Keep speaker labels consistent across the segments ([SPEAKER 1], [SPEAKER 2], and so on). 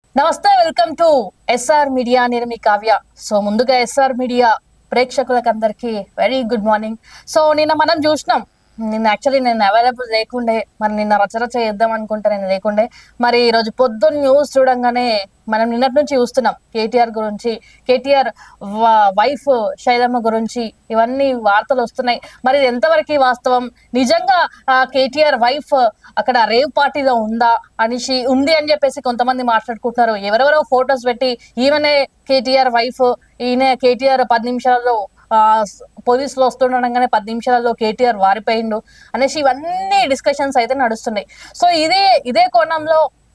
[SPEAKER 1] నమస్తే welcome to S R media నేను మీ కావ్య సో ముందుగా ఎస్ఆర్ మీడియా ప్రేక్షకులకు అందరికీ వెరీ గుడ్ మార్నింగ్ సో నిన్న మనం చూసినాం నిన్న యాక్చువల్లీ నేను అవైలబుల్ లేకుండే మరి నిన్న రచరచ చేద్దాం అనుకుంటే నేను లేకుండే మరి ఈరోజు పొద్దున్న న్యూస్ చూడంగానే మనం నిన్నటి నుంచి చూస్తున్నాం కేటీఆర్ గురించి కేటీఆర్ వైఫ్ శైలమ్మ గురించి ఇవన్నీ వార్తలు వస్తున్నాయి మరి ఇది ఎంతవరకు వాస్తవం నిజంగా కేటీఆర్ వైఫ్ అక్కడ రేవ్ పార్టీలో ఉందా అనేసి ఉంది అని చెప్పేసి కొంతమంది మాట్లాడుకుంటున్నారు ఎవరెవరో ఫొటోస్ పెట్టి ఈమెనే కేటీఆర్ వైఫ్ ఈయన కేటీఆర్ పది నిమిషాల్లో ఆ, పోలీసులు వస్తుండగానే పది నిమిషాలలో కేటీఆర్ వారిపోయిండు అనేసి ఇవన్నీ డిస్కషన్స్ అయితే నడుస్తున్నాయి సో ఇదే ఇదే కోణంలో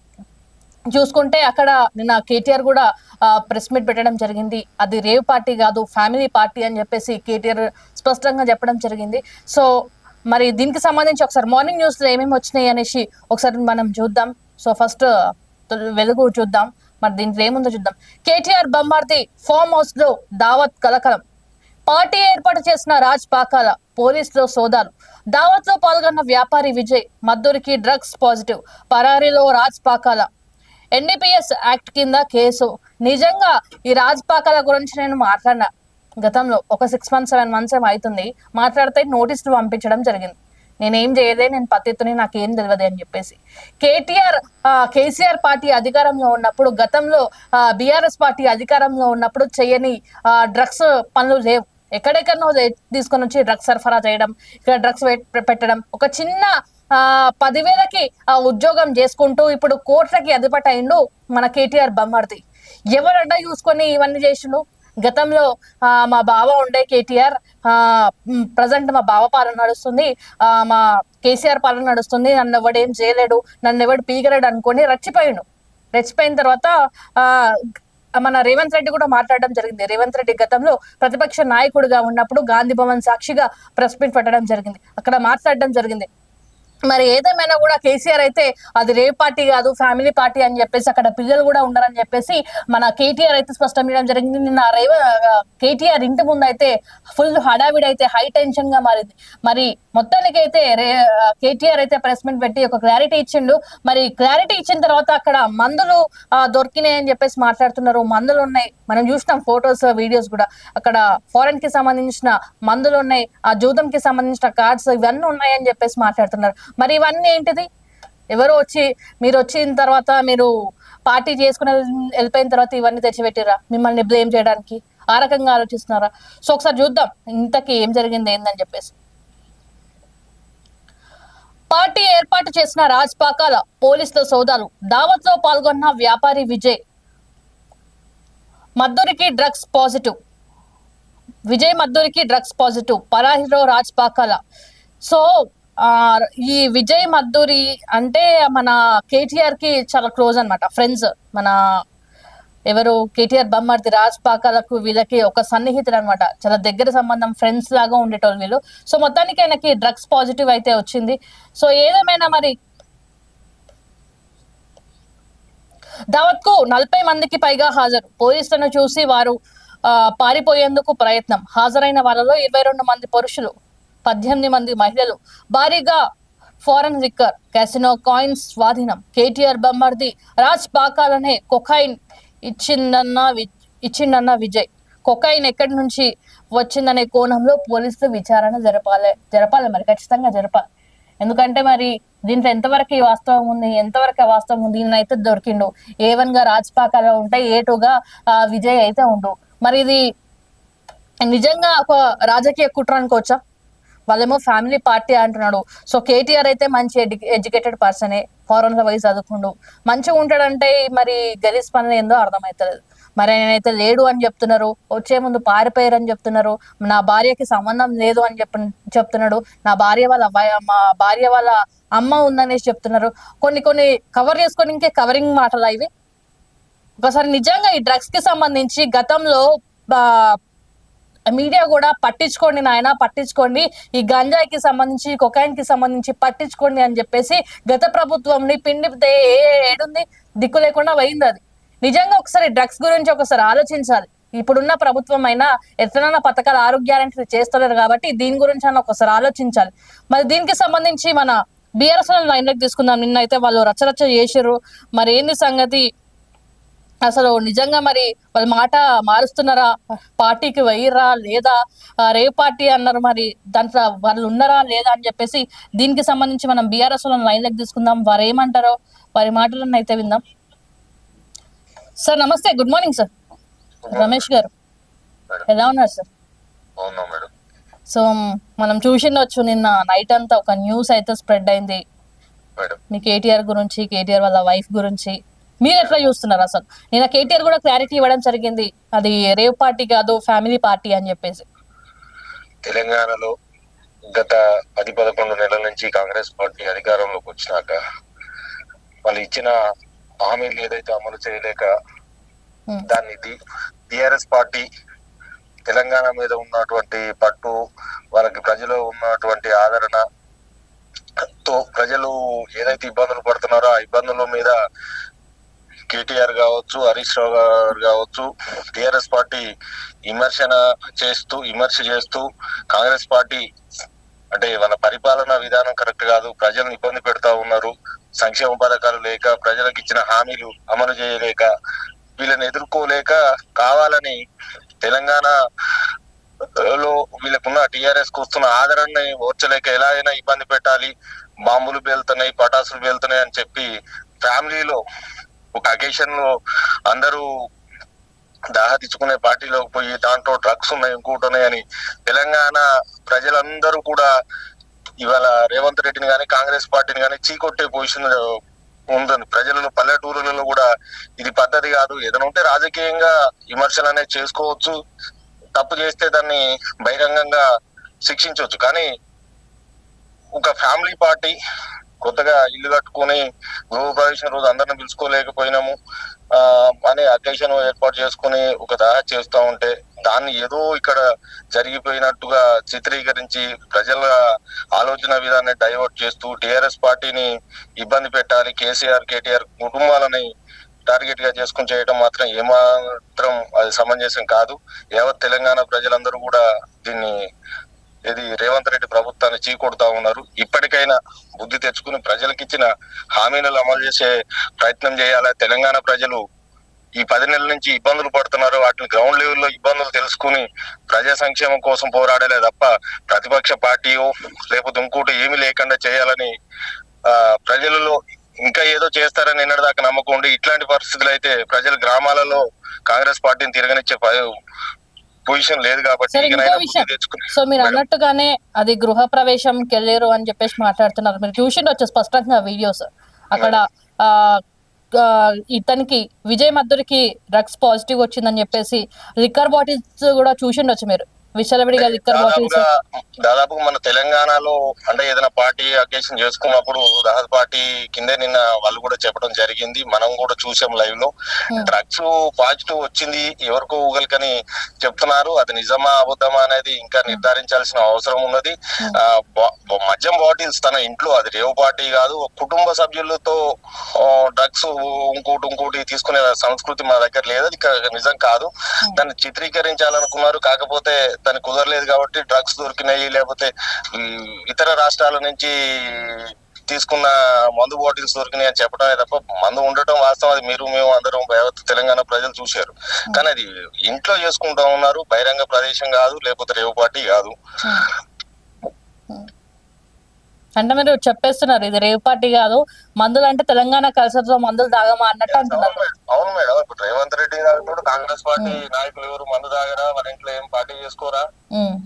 [SPEAKER 1] చూసుకుంటే అక్కడ నిన్న కేటీఆర్ కూడా ప్రెస్ మీట్ పెట్టడం జరిగింది అది రేవ్ పార్టీ కాదు ఫ్యామిలీ పార్టీ అని చెప్పేసి కేటీఆర్ స్పష్టంగా చెప్పడం జరిగింది సో మరి దీనికి సంబంధించి ఒకసారి మార్నింగ్ న్యూస్ లో ఏమేమి వచ్చినాయి అనేసి ఒకసారి మనం చూద్దాం సో ఫస్ట్ వెలుగు చూద్దాం మరి దీంట్లో ఏముందో చూద్దాం కేటీఆర్ బొమ్మార్ది ఫామ్ హౌస్ లో దావత్ కలకలం పార్టీ ఏర్పాటు చేసిన రాజ్ పాకాల పోలీసులో సోదాలు దావత్ లో పాల్గొన్న వ్యాపారి విజయ్ మద్దూరికి డ్రగ్స్ పాజిటివ్ పరారీలో రాజ్ పాకాల ఎన్డీపీఎస్ యాక్ట్ కింద కేసు నిజంగా ఈ రాజ్ పాకాల గురించి నేను మాట్లాడినా గతంలో ఒక సిక్స్ మంత్స్ సెవెన్ మంత్స్ ఏమో అవుతుంది మాట్లాడితే నోటీసులు పంపించడం జరిగింది నేనేం చేయదే నేను పత్తిత్తుని నాకేం తెలియదు అని చెప్పేసి కేటీఆర్ ఆ, కేసీఆర్ పార్టీ అధికారంలో ఉన్నప్పుడు గతంలో బీఆర్ఎస్ పార్టీ అధికారంలో ఉన్నప్పుడు చేయని డ్రగ్స్ పనులు లేవు ఎక్కడెక్కడనో దే- తీసుకొని వచ్చి డ్రగ్స్ సరఫరా చేయడం ఇక్కడ డ్రగ్స్ పెట్టడం ఒక చిన్న ఆ పదివేలకి ఆ ఉద్యోగం చేసుకుంటూ ఇప్పుడు కోట్లకి అధిపతి అయిండు మన కేటీఆర్ బొమ్మర్ది ఎవరడ్డా చూసుకొని ఇవన్నీ చేసిండు గతంలో ఆ, మా బావ ఉండే కేటీఆర్ ప్రజెంట్ మా బావ పాలన నడుస్తుంది ఆ, మా కేసీఆర్ పాలన నడుస్తుంది నన్ను ఎవడేం చేయలేడు నన్ను ఎవడు పీకలేడు అనుకొని రచ్చిపోయిండు రెచ్చిపోయిన తర్వాత ఆ మన రేవంత్ రెడ్డి కూడా మాట్లాడడం జరిగింది రేవంత్ రెడ్డి గతంలో ప్రతిపక్ష నాయకుడిగా ఉన్నప్పుడు గాంధీ భవన్ సాక్షిగా ప్రెస్ మీట్ పెట్టడం జరిగింది అక్కడ మాట్లాడడం జరిగింది మరి ఏదేమైనా కూడా కేసీఆర్ అయితే అది రే పార్టీ కాదు ఫ్యామిలీ పార్టీ అని చెప్పేసి అక్కడ పిల్లలు కూడా ఉండరని చెప్పేసి మన కేటీఆర్ అయితే స్పష్టం చేయడం జరిగింది నిన్న రేవ కేటీఆర్ ఇంటి ముందు అయితే ఫుల్ హడావిడి అయితే హై టెన్షన్ గా మారింది మరి మొత్తానికి అయితే రే కేటీఆర్ అయితే ప్రెస్ మీట్ పెట్టి ఒక క్లారిటీ ఇచ్చిండు మరి క్లారిటీ ఇచ్చిన తర్వాత అక్కడ మందులు ఆ, దొరికినాయి అని చెప్పేసి మాట్లాడుతున్నారు మందులు ఉన్నాయి మనం చూసినాం ఫొటోస్ వీడియోస్ కూడా అక్కడ ఫారెన్ కి సంబంధించిన మందులు ఉన్నాయి ఆ జూదం కి సంబంధించిన కార్డ్స్ ఇవన్నీ ఉన్నాయని చెప్పేసి మాట్లాడుతున్నారు మరి ఇవన్నీ ఏంటిది ఎవరు వచ్చి మీరు వచ్చిన తర్వాత మీరు పార్టీ చేసుకుని వెళ్ళిపోయిన తర్వాత ఇవన్నీ తెచ్చిపెట్టిరా మిమ్మల్ని బ్లేమ్ చేయడానికి ఆ రకంగా ఆలోచిస్తున్నారా సో ఒకసారి చూద్దాం ఇంతకీ ఏం జరిగింది ఏందని చెప్పేసి పార్టీ ఏర్పాటు చేసిన రాజ్ పాకాల పోలీసుల సోదాలు దావత్ లో పాల్గొన్న వ్యాపారి విజయ్ మద్దూరికి డ్రగ్స్ పాజిటివ్ విజయ్ మద్దూరికి డ్రగ్స్ పాజిటివ్ పరాహిరో రాజ్ పాకాల సో ఆ, ఈ విజయ్ మద్దూరి అంటే మన కేటీఆర్ కి చాలా క్లోజ్ అన్నమాట ఫ్రెండ్స్ మన ఎవరు కేటీఆర్ బొమ్మర్ది రాజ్ పాకాలకు వీళ్ళకి ఒక సన్నిహితుడు అనమాట చాలా దగ్గర సంబంధం ఫ్రెండ్స్ లాగా ఉండేటోళ్ళు వీళ్ళు సో మొత్తానికి ఆయనకి డ్రగ్స్ పాజిటివ్ అయితే వచ్చింది సో ఏదేమైనా మరి దావత్ కు నలభై మందికి పైగా హాజరు పోలీసులను చూసి వారు ఆ, పారిపోయేందుకు ప్రయత్నం హాజరైన వాళ్ళలో ఇరవై రెండు మంది పురుషులు పద్దెనిమిది మంది మహిళలు భారీగా ఫారెన్ లిక్కర్ క్యాసినో కాయిన్స్ స్వాధీనం కేటీఆర్ బొమ్మర్ది రాజ్ పాకాలనే కొకైన్ ఇచ్చిందన్న వి- ఇచ్చిందన్న విజయ్ కొకైన్ ఎక్కడి నుంచి వచ్చిందనే కోణంలో పోలీసులు విచారణ జరపాలి జరపాలి మరి ఖచ్చితంగా జరపాలి ఎందుకంటే మరి దీంట్లో ఎంతవరకు ఈ వాస్తవం ఉంది ఎంతవరకు ఆ వాస్తవం ఉంది ఈయన అయితే దొరికిండు ఏ వన్ గా రాజపాకాలో ఉంటే ఏ టూ గా ఆ, విజయ్ అయితే ఉండు మరి ఇది నిజంగా ఒక రాజకీయ కుట్ర అనుకోవచ్చా వాళ్ళేమో ఫ్యామిలీ పార్టీ అంటున్నాడు సో కేటీఆర్ అయితే మంచి ఎడ్యుకేటెడ్ పర్సనే ఫారెన్ లో పోయి చదువుకుండు మంచిగా ఉంటాడంటే మరి గలీజ్ పనులు ఏందో అర్థమవుతలేదు మరి నేనైతే లేడు అని చెప్తున్నారు వచ్చే ముందు పారిపోయారు అని చెప్తున్నారు నా భార్యకి సంబంధం లేదు అని చెప్ప చెప్తున్నాడు నా భార్య వాళ్ళ వై- మా భార్య వాళ్ళ అమ్మ ఉందనేసి చెప్తున్నారు కొన్ని కొన్ని కవర్ చేసుకొని ఇంకే కవరింగ్ మాటలు ఇవి ఒకసారి నిజంగా ఈ డ్రగ్స్ కి సంబంధించి గతంలో ఆ, మీడియా కూడా పట్టించుకోండి నాయన పట్టించుకోండి ఈ గంజాయికి సంబంధించి కొకాయిన్ కి సంబంధించి పట్టించుకోండి అని చెప్పేసి గత ప్రభుత్వంని పిండితే ఏ- ఏడుంది దిక్కు లేకుండా పోయింది అది నిజంగా ఒకసారి డ్రగ్స్ గురించి ఒకసారి ఆలోచించాలి ఇప్పుడున్న ప్రభుత్వం అయినా ఎట్లనైనా పథకాలు ఆరోగ్యానికి చేస్తలేరు కాబట్టి దీని గురించి అన్న ఒకసారి ఆలోచించాలి మరి దీనికి సంబంధించి మన బీఆర్ఎస్ లైన్ లోకి తీసుకుందాం నిన్న అయితే వాళ్ళు రచ్చరచ్చ చేసిర్రు మరి ఏంది సంగతి అసలు నిజంగా మరి వాళ్ళ మాట మారుస్తున్నారా పార్టీకి వెయ్యరా లేదా ఆ, రేవ్ పార్టీ అన్నారు మరి దాంట్లో వాళ్ళు ఉన్నారా లేదా అని చెప్పేసి దీనికి సంబంధించి మనం బీఆర్ఎస్ లైన్ లెక్క తీసుకుందాం వారు ఏమంటారో వారి మాటలను అయితే విందాం సార్ నమస్తే గుడ్ మార్నింగ్ సార్ రమేష్ గారు
[SPEAKER 2] మేడం
[SPEAKER 1] ఎలా ఉన్నారు సార్
[SPEAKER 2] అవునా మేడం
[SPEAKER 1] సో మనం చూసిండొచ్చు నిన్న నైట్ అంతా ఒక న్యూస్ అయితే స్ప్రెడ్ అయింది
[SPEAKER 2] మేడం
[SPEAKER 1] మీ కేటీఆర్ గురించి కేటీఆర్ వాళ్ళ వైఫ్ గురించి మీరు ఎట్లా చూస్తున్నారు అసలు నేను కేటీఆర్ కూడా క్లారిటీ ఇవ్వడం జరిగింది అది రేవ్ పార్టీ కాదు ఫ్యామిలీ పార్టీ అని చెప్పేసి
[SPEAKER 2] తెలంగాణలో గత పది పదకొండు నెలల నుంచి కాంగ్రెస్ పార్టీ అధికారంలోకి వచ్చినాక వాళ్ళు ఇచ్చిన హామీలు ఏదైతే అమలు చేయలేక
[SPEAKER 1] ఉమ్,
[SPEAKER 2] దాన్ని టిఆర్ఎస్ పార్టీ తెలంగాణ మీద ఉన్నటువంటి పట్టు వాళ్ళకి ప్రజలు ఉన్నటువంటి ఆదరణ తో ప్రజలు ఏదైతే ఇబ్బందులు పడుతున్నారో ఆ ఇబ్బందుల మీద కేటీఆర్ కావచ్చు హరీష్ రావు గారు కావచ్చు టిఆర్ఎస్ పార్టీ విమర్శన చేస్తూ విమర్శ చేస్తూ కాంగ్రెస్ పార్టీ అంటే వాళ్ళ పరిపాలన విధానం కరెక్ట్ కాదు ప్రజలను ఇబ్బంది పెడతా ఉన్నారు సంక్షేమ పథకాలు లేక ప్రజలకు ఇచ్చిన హామీలు అమలు చేయలేక వీళ్ళని ఎదుర్కోలేక కావాలని తెలంగాణ లో వీళ్ళకున్న టిఆర్ఎస్ కు వస్తున్న ఆదరణని ఓర్చలేక ఎలా అయినా ఇబ్బంది పెట్టాలి బాంబులు పేలుతున్నాయి పటాసులు పేలుతున్నాయి అని చెప్పి ఫ్యామిలీలో ఒక అకేషన్ లో అందరూ దాహతీర్చుకునే పార్టీలోకి పోయి దాంట్లో డ్రగ్స్ ఉన్నాయి ఇంకోటి ఉన్నాయి అని తెలంగాణ ప్రజలందరూ కూడా ఇవాళ రేవంత్ రెడ్డిని కానీ కాంగ్రెస్ పార్టీని కానీ చీకొట్టే పొజిషన్ ఉంటుంది ప్రజలలో పల్లెటూరులలో కూడా ఇది పద్ధతి కాదు ఏదైనా ఉంటే రాజకీయంగా విమర్శలు అనేది చేసుకోవచ్చు తప్పు చేస్తే దాన్ని బహిరంగంగా శిక్షించవచ్చు కానీ ఒక ఫ్యామిలీ పార్టీ కొత్తగా ఇల్లు కట్టుకొని గృహ ప్రవేశం రోజు అందరిని పిలుచుకోలేకపోయినాము ఆ అనే అకేషన్ ఏర్పాటు చేసుకుని ఒక దాహ చేస్తూ ఉంటే దాన్ని ఏదో ఇక్కడ జరిగిపోయినట్టుగా చిత్రీకరించి ప్రజల ఆలోచన విధానాన్ని డైవర్ట్ చేస్తూ టిఆర్ఎస్ పార్టీని ఇబ్బంది పెట్టాలి కేసీఆర్ కేటీఆర్ కుటుంబాలని టార్గెట్ గా చేసుకుని చేయడం మాత్రం ఏమాత్రం అది సమంజసం కాదు యావత్ తెలంగాణ ప్రజలందరూ కూడా దీన్ని ఇది రేవంత్ రెడ్డి ప్రభుత్వాన్ని చీకొడుతా ఉన్నారు ఇప్పటికైనా బుద్ధి తెచ్చుకుని ప్రజలకు ఇచ్చిన హామీలను అమలు చేసే ప్రయత్నం చేయాలి తెలంగాణ ప్రజలు ఈ పది నెలల నుంచి ఇబ్బందులు పడుతున్నారు వాటిని గ్రౌండ్ లెవెల్లో ఇబ్బందులు తెలుసుకుని ప్రజా సంక్షేమం కోసం పోరాడలే తప్ప ప్రతిపక్ష పార్టీయో లేకపోతే ఇంకోటి ఏమీ లేకుండా చేయాలని ఆ ప్రజలలో ఇంకా ఏదో చేస్తారని నిన్నటిదాకా నమ్మకం ఉండి ఇట్లాంటి పరిస్థితులు అయితే ప్రజలు గ్రామాలలో కాంగ్రెస్ పార్టీని తిరగనిచ్చే ప- పొజిషన్ లేదు కాబట్టి
[SPEAKER 1] సరే ఇంకో
[SPEAKER 2] ఇకనైనా
[SPEAKER 1] విషయం
[SPEAKER 2] బుద్ధి తెచ్చుకుని
[SPEAKER 1] సో మీరు
[SPEAKER 2] మేడం.
[SPEAKER 1] అన్నట్టుగానే అది గృహ ప్రవేశంకి వెళ్ళారు అని చెప్పేసి మాట్లాడుతున్నారు మీరు చూసిండొచ్చు స్పష్టంగా వీడియోస్ అక్కడ ఆ ఆ, ఇతనికి విజయ్ మద్దరికి డ్రగ్స్ పాజిటివ్ వచ్చిందని చెప్పేసి లిక్కర్ బాటిల్స్ కూడా చూసిండొచ్చు మీరు విచ్చలవిడిగా లిక్కర్ బాటిల్స్
[SPEAKER 2] దాదాపుగా దాదాపుగా మన తెలంగాణలో అంటే ఏదైనా పార్టీ అకేషన్ చేసుకున్నప్పుడు రాహత్ పార్టీ కిందే నిన్న వాళ్ళు కూడా చెప్పడం జరిగింది మనం కూడా చూసాం లైవ్ లో
[SPEAKER 1] Hmm.
[SPEAKER 2] డ్రగ్స్ పాజిటివ్ వచ్చింది ఎవరికో ఊగలికని చెప్తున్నారు అది నిజమా అబద్ధమా అనేది ఇంకా నిర్ధారించాల్సిన అవసరం ఉన్నది
[SPEAKER 1] Hmm.
[SPEAKER 2] ఆ, బా- బా- మద్యం బాటిల్స్ తన ఇంట్లో అది రేవ్ పార్టీ కాదు ఒక కుటుంబ సభ్యులతో డ్రగ్స్ ఇంకోటి ఇంకోటి తీసుకునే సంస్కృతి మా దగ్గర లేదు అది క- నిజం కాదు దాన్ని చిత్రీకరించాలనుకున్నారు కాకపోతే దానికి కుదరలేదు కాబట్టి డ్రగ్స్ దొరికినాయి లేకపోతే ఉమ్, ఇతర రాష్ట్రాల నుంచి తీసుకున్న మందు బాటిల్స్ దొరికినాయి అని చెప్పడమే తప్ప మందు ఉండటం వాస్తవం అది మీరు మేము అందరం యావత్ తెలంగాణ ప్రజలు చూశారు కానీ అది ఇంట్లో చేసుకుంటా ఉన్నారు బహిరంగ ప్రదేశం కాదు లేకపోతే రేవు పార్టీ కాదు
[SPEAKER 1] అంటే మీరు చెప్పేస్తున్నారు ఇది రేవ్ పార్టీ కాదు మందులు అంటే తెలంగాణ కల్చర్ తో మందులు తాగమా అన్నట్టు
[SPEAKER 2] అవును
[SPEAKER 1] అంటున్నారు
[SPEAKER 2] మేడం. అవును మేడం ఇప్పుడు రేవంత్ రెడ్డి గారు కాంగ్రెస్ పార్టీ నాయకులు ఎవరు మందు తాగరా మన ఇంట్లో ఏం పార్టీ చేసుకోరా
[SPEAKER 1] ఉమ్.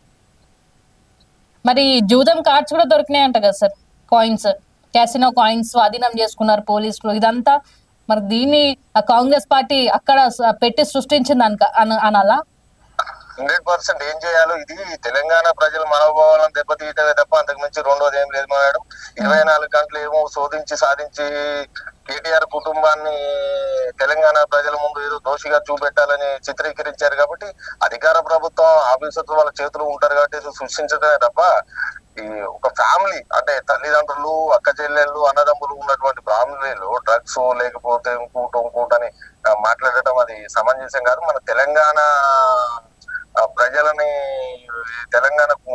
[SPEAKER 1] మరి జూదం కార్డ్స్ కూడా దొరికినాయి అంట కదా సార్ కాయిన్స్ క్యాసినో కాయిన్స్ స్వాధీనం చేసుకున్నారు పోలీసులు ఇదంతా మరి దీన్ని ఆ కాంగ్రెస్ పార్టీ అక్కడ స- పెట్టి సృష్టించింది అనక అన- అనాలా
[SPEAKER 2] హండ్రెడ్ పర్సెంట్ ఏం చేయాలో ఇది తెలంగాణ ప్రజల మనోభావాలను దెబ్బతీయటమే తప్ప అంతకు మించి రెండోది ఏం లేదు మేడం ఇరవై నాలుగు గంటలు ఏమో శోధించి సాధించి కేటీఆర్ కుటుంబాన్ని తెలంగాణ ప్రజల ముందు ఏదో దోషిగా చూపెట్టాలని చిత్రీకరించారు కాబట్టి అధికార ప్రభుత్వం ఆఫీసర్స్ వాళ్ళ చేతులు ఉంటారు కాబట్టి ఇది సృష్టించడమే తప్ప ఈ ఒక ఫ్యామిలీ అంటే తల్లిదండ్రులు అక్క చెల్లెళ్ళు అన్నదమ్ములు ఉన్నటువంటి ఫ్యామిలీలు డ్రగ్స్ లేకపోతే ఇంకోటి ఇంకోటని ఆ, మాట్లాడటం అది సమంజసం కాదు మన తెలంగాణ ఆ, ప్రజలని తెలంగాణ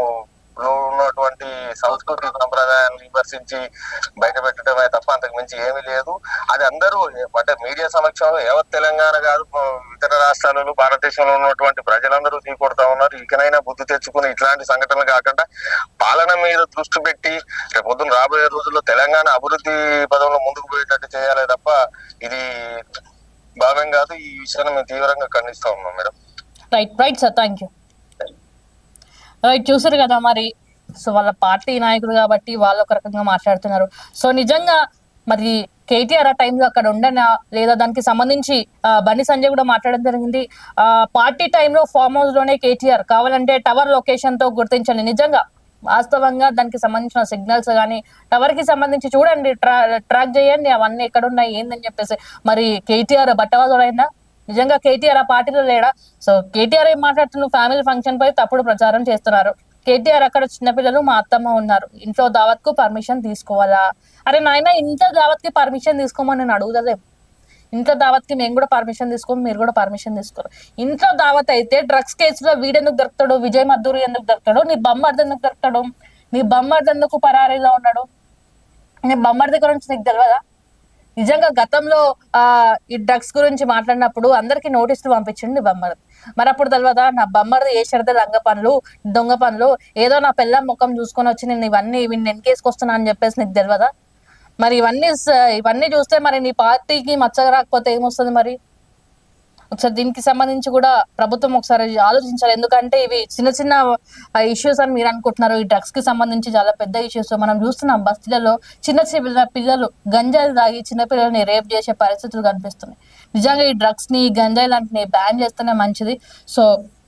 [SPEAKER 2] లో ఉన్నటువంటి సంస్కృతి సంప్రదాయాన్ని విమర్శించి బయట పెట్టడమే తప్ప అంతకు మించి ఏమీ లేదు అది అందరూ అంటే మీడియా సమక్షంలో యావత్ తెలంగాణ కాదు ఇతర రాష్ట్రాలలో భారతదేశంలో ఉన్నటువంటి ప్రజలందరూ తీకొడతా ఉన్నారు ఇకనైనా బుద్ధి తెచ్చుకుని ఇట్లాంటి సంఘటనలు కాకుండా పాలన మీద దృష్టి పెట్టి రేపు పొద్దున రాబోయే రోజుల్లో తెలంగాణ అభివృద్ధి పదంలో ముందుకు పోయేటట్టు చేయాలి తప్ప ఇది భావ్యం కాదు ఈ విషయాన్ని మేము తీవ్రంగా ఖండిస్తా ఉన్నాం madam
[SPEAKER 1] right right sir thank you right చూసారు కదా మరి సో వాళ్ళ పార్టీ నాయకులు కాబట్టి వాళ్ళు ఒక రకంగా మాట్లాడుతున్నారు సో నిజంగా మరి కేటీఆర్ ఆ టైంలో అక్కడ ఉండనా లేదా దానికి సంబంధించి ఆ, బండి సంజయ్ కూడా మాట్లాడడం జరిగింది ఆ, పార్టీ టైంలో ఫామ్ హౌస్ లోనే కేటీఆర్ కావాలంటే టవర్ లొకేషన్ తో గుర్తించండి నిజంగా వాస్తవంగా దానికి సంబంధించిన సిగ్నల్స్ కానీ టవర్ కి సంబంధించి చూడండి ట్రా ట్రాక్ చేయండి అవన్నీ ఎక్కడ ఉన్నాయి ఏందని చెప్పేసి మరి కేటీఆర్ బట్టవాదుడైందా నిజంగా కేటీఆర్ ఆ పార్టీలో లేడా సో కేటీఆర్ ఏం మాట్లాడుతున్నారు ఫ్యామిలీ ఫంక్షన్ పై తప్పుడు ప్రచారం చేస్తున్నారు కేటీఆర్ అక్కడ చిన్నపిల్లలు మా అత్తమ్మ ఉన్నారు ఇంట్లో దావత్ కు పర్మిషన్ తీసుకోవాలా అరే నాయన ఇంట్లో దావత్ కి పర్మిషన్ తీసుకోమని నేను అడుగుదలే ఇంట్లో దావత్ కి మేము కూడా పర్మిషన్ తీసుకోము మీరు కూడా పర్మిషన్ తీసుకోరు ఇంట్లో దావత్ అయితే డ్రగ్స్ కేసులో వీడెందుకు దొరుకుతాడు విజయ్ మద్దూరి ఎందుకు దొరుకుతాడు నీ బొమ్మర్ది ఎందుకు దొరుకుతాడు నీ బొమ్మర్ది ఎందుకు పరారీలో ఉన్నాడు నీ బొమ్మర్ది గురించి నీకు తెలియదా నిజంగా గతంలో ఆ ఈ డ్రగ్స్ గురించి మాట్లాడినప్పుడు అందరికి నోటీసులు పంపించండి బొమ్మర్ది మరి అప్పుడు తెలియదా నా బొమ్మర్ది ఏ షరద లంగ పనులు దొంగ పనులు ఏదో నా పిల్ల ముఖం చూసుకొని వచ్చి నేను ఇవన్నీ వీడిని ఎన్కేసుకొస్తున్నా అని చెప్పేసి నీకు తెలియదా మరి ఇవన్నీ స- ఇవన్నీ చూస్తే మరి నీ పార్టీకి మచ్చగా రాకపోతే ఏమొస్తుంది మరి ఒకసారి దీనికి సంబంధించి కూడా ప్రభుత్వం ఒకసారి ఆలోచించాలి ఎందుకంటే ఇవి చిన్న చిన్న ఇష్యూస్ అని మీరు అనుకుంటున్నారు ఈ డ్రగ్స్ కి సంబంధించి చాలా పెద్ద ఇష్యూస్ మనం చూస్తున్నాం బస్తీలలో చిన్న చిన్న పిల్లలు గంజాయి తాగి చిన్న పిల్లల్ని రేప్ చేసే పరిస్థితులు కనిపిస్తున్నాయి నిజంగా ఈ డ్రగ్స్ ని ఈ గంజాయి లాంటిని బ్యాన్ చేస్తేనే మంచిది సో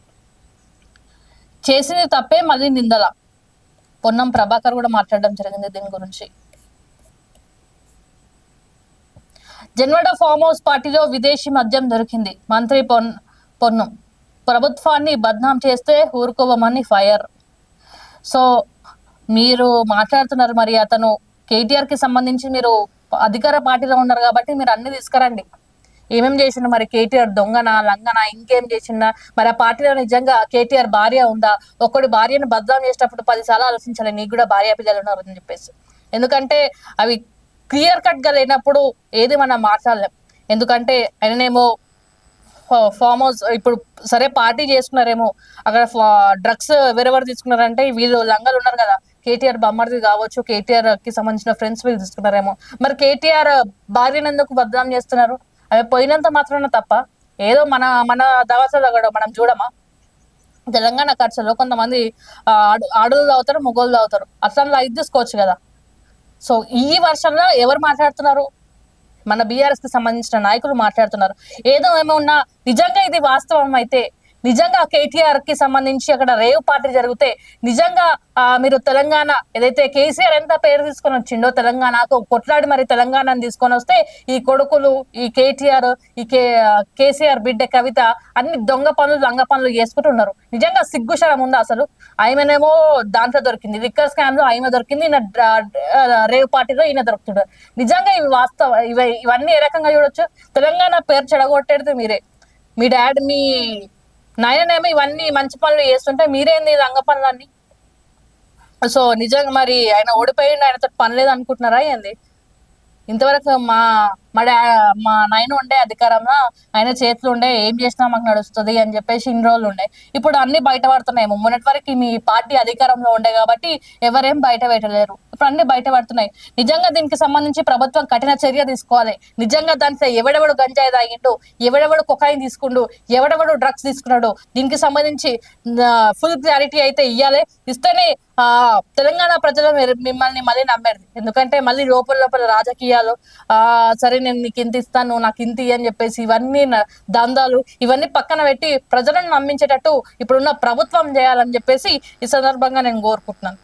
[SPEAKER 1] చేసింది తప్పే మళ్ళీ నిందల పొన్నం ప్రభాకర్ కూడా మాట్లాడడం జరిగింది దీని గురించి జన్వడ ఫామ్ హౌస్ పార్టీలో విదేశీ మద్యం దొరికింది మంత్రి పొన్ పొన్నం ప్రభుత్వాన్ని బద్నాం చేస్తే ఊరుకోవమని ఫైర్ సో మీరు మాట్లాడుతున్నారు మరి అతను కేటీఆర్ కి సంబంధించి మీరు అధికార పార్టీలో ఉన్నారు కాబట్టి మీరు అన్ని తీసుకురండి ఏమేం చేసిండు మరి కేటీఆర్ దొంగన లంగన ఇంకేం చేసిందా మరి ఆ పార్టీలో నిజంగా కేటీఆర్ భార్య ఉందా ఒక్కడి భార్యను బద్నాం చేసేటప్పుడు పదిసార్లు ఆలోచించాలి నీకు కూడా భార్య పిల్లలు ఉన్నారు అని చెప్పేసి ఎందుకంటే అవి క్లియర్ కట్ గా లేనప్పుడు ఏది మనం మాట్లాడలేం ఎందుకంటే ఆయననేమో ఫామ్ హౌస్ ఇప్పుడు సరే పార్టీ చేసుకున్నారేమో అక్కడ డ్రగ్స్ వేరెవరు తీసుకున్నారంటే వీళ్ళు లంగలు ఉన్నారు కదా కేటీఆర్ బొమ్మర్ది కావచ్చు కేటీఆర్ కి సంబంధించిన ఫ్రెండ్స్ వీళ్ళు తీసుకున్నారేమో మరి కేటీఆర్ భార్యను ఎందుకు బద్నాం చేస్తున్నారు అవి పోయినంత మాత్రాన తప్ప ఏదో మన మన దవాసాలు అక్కడ మనం చూడమా తెలంగాణ ఖర్చులో కొంతమంది ఆ, ఆడు ఆడోళ్ళు అవుతారు మొగోళ్ళు అవుతారు అట్లా ఇది తీసుకోవచ్చు కదా సో ఈ వర్షంలో ఎవరు మాట్లాడుతున్నారు మన బీఆర్ఎస్ కి సంబంధించిన నాయకులు మాట్లాడుతున్నారు ఏదో ఏమో ఉన్నా నిజంగా ఇది వాస్తవం అయితే నిజంగా కేటీఆర్ కి సంబంధించి అక్కడ రేవ్ పార్టీ జరిగితే నిజంగా ఆ, మీరు తెలంగాణ ఏదైతే కేసీఆర్ ఎంత పేరు తీసుకొని వచ్చిండో తెలంగాణకు కొట్లాడి మరి తెలంగాణని తీసుకొని వస్తే ఈ కొడుకులు ఈ కేటీఆర్ ఈ కే కేసీఆర్ బిడ్డ కవిత అన్ని దొంగ పనులు లంగ పనులు చేసుకుంటున్నారు నిజంగా సిగ్గుశరం ఉందా అసలు ఆమెనేమో దాంట్లో దొరికింది లిక్కర్ స్కామ్ లో ఆమె దొరికింది ఈయన డ్ర- ఆ, రేవ్ పార్టీలో ఈయన దొరుకుతున్నాడు నిజంగా ఇవి వాస్తవ ఇవి ఇవన్నీ ఏ రకంగా చూడొచ్చు తెలంగాణ పేరు చెడగొట్టేది మీరే మీ డాడ్ మీ నాయనేమో ఇవన్నీ మంచి పనులు చేస్తుంటే మీరేంది లంగ పనులన్నీ సో నిజంగా మరి ఆయన ఓడిపోయిండు ఆయనతో పని లేదు అనుకుంటున్నారా ఏంది ఇంతవరకు మా మా డా మా నాయన ఉండే అధికారంలో ఆయన చేతులు ఉండే ఏం చేసినా మాకు నడుస్తుంది అని చెప్పేసి ఇన్ని రోజులు ఉండే ఇప్పుడు అన్ని బయట పడుతున్నాయి మొన్నటి వరకు మీ పార్టీ అధికారంలో ఉండే కాబట్టి ఎవరేం బయట పెట్టలేరు ఇప్పుడు అన్ని బయట పడుతున్నాయి నిజంగా దీనికి సంబంధించి ప్రభుత్వం కఠిన చర్య తీసుకోవాలి నిజంగా దాంట్లో ఎవడెవడు గంజాయి తాగిండు ఎవడెవడు కొకాయిన్ తీసుకుండు ఎవడెవడు డ్రగ్స్ తీసుకున్నాడు దీనికి సంబంధించి ఫుల్ క్లారిటీ అయితే ఇవ్వాలి ఇస్తేనే ఆ తెలంగాణ ప్రజలు మీరు మిమ్మల్ని మళ్ళీ నమ్మారు ఎందుకంటే మళ్ళీ లోపల లోపల రాజకీయాలు ఆ సరే నేను నీకు ఇంత ఇస్తాను నువ్వు నాకు ఇంత ఇయ్యి అని చెప్పేసి ఇవన్నీ న- దందాలు ఇవన్నీ పక్కన పెట్టి ప్రజలను నమ్మించేటట్టు ఇప్పుడున్న ప్రభుత్వం చేయాలని చెప్పేసి ఈ సందర్భంగా నేను కోరుకుంటున్నాను